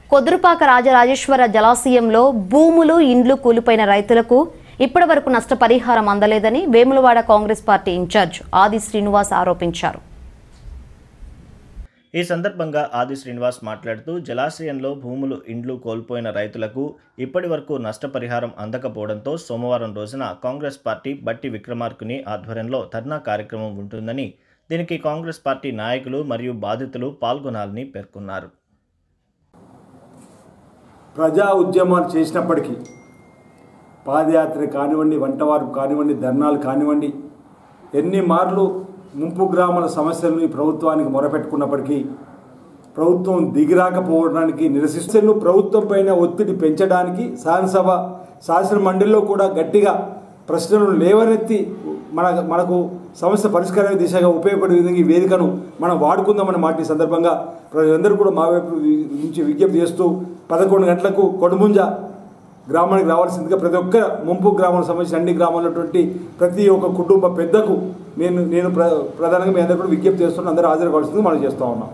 కొదురుపాక రాజరాజేశ్వర జలాశయంలో భూములు ఇండ్లు కూలిపోయిన రైతులకు ఇప్పటి వరకు నష్టపరిహారం అందలేదని Vemulawada congress party in charge Adi Srinivas ఆరోపించారు ఈ సందర్భంగా ఆది శ్రీనివాస్ మాట్లాడుతూ జలాశయంలో భూములు ఇండ్లు కోల్పోయిన రైతులకు ఇప్పటి వరకు నష్టపరిహారం అందకపోవడంతో సోమవారం రోజున కాంగ్రెస్ పార్టీ బట్టి విక్రమార్కుని ఆధ్వర్యంలో ధర్నా కార్యక్రమం ఉంటుందని దీనికి కాంగ్రెస్ పార్టీ నాయకులు మరియు బాధితులు పాల్గొనాలని పేర్కొన్నారు ప్రజా ఉద్యమాలు చేసినప్పటికీ పాదయాత్ర కానివ్వండి వంటవారు కానివ్వండి ధర్నాలు కానివ్వండి ఎన్ని మార్లు ముంపు గ్రామాల సమస్యలను ఈ ప్రభుత్వానికి మొరపెట్టుకున్నప్పటికీ ప్రభుత్వం దిగిరాకపోవడానికి నిరసిస్తున్న ప్రభుత్వం పైన ఒత్తిడి పెంచడానికి శాసనసభ శాసన మండలిలో కూడా గట్టిగా ప్రశ్నలు లేవనెత్తి మన మనకు సమస్య పరిష్కార దిశగా ఉపయోగపడే విధంగా ఈ వేదికను మనం వాడుకుందామన్న మాట ఈ సందర్భంగా ప్రజలందరూ కూడా మా వైపు నుంచి విజ్ఞప్తి చేస్తూ పదకొండు గంటలకు కొడుముంజ గ్రామానికి రావాల్సిందిగా ప్రతి ఒక్క ముంపు గ్రామాలకు సంబంధించిన అన్ని గ్రామాలటువంటి ప్రతి ఒక్క కుటుంబ పెద్దకు నేను నేను ప్ర ప్రధానంగా మీ అందరూ కూడా విజ్ఞప్తి చేస్తున్నాను అందరూ హాజరు కావాల్సిందిగా మనం చేస్తూ ఉన్నాం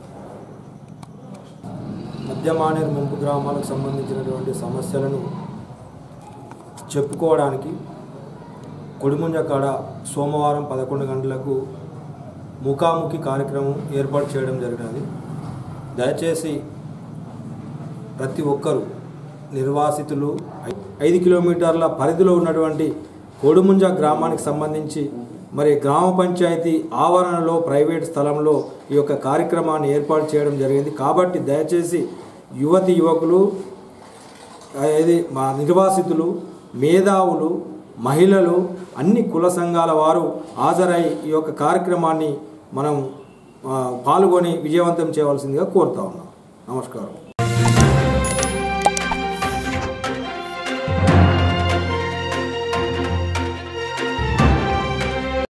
మధ్య మానేరు ముంపు గ్రామాలకు సంబంధించినటువంటి సమస్యలను చెప్పుకోవడానికి కొడిముంజ కాడ సోమవారం పదకొండు గంటలకు ముఖాముఖి కార్యక్రమం ఏర్పాటు చేయడం జరిగినది దయచేసి ప్రతి ఒక్కరూ నిర్వాసితులు ఐ- ఐదు కిలోమీటర్ల పరిధిలో ఉన్నటువంటి కోడుముంజ గ్రామానికి సంబంధించి మరి గ్రామ పంచాయతీ ఆవరణలో ప్రైవేట్ స్థలంలో ఈ యొక్క కార్యక్రమాన్ని ఏర్పాటు చేయడం జరిగింది కాబట్టి దయచేసి యువతి యువకులు ఇది మా నిర్వాసితులు మేధావులు మహిళలు అన్ని కుల సంఘాల వారు హాజరై ఈ యొక్క కార్యక్రమాన్ని మనం ఆ, పాల్గొని విజయవంతం చేయవలసిందిగా కోరుతా ఉన్నాం నమస్కారం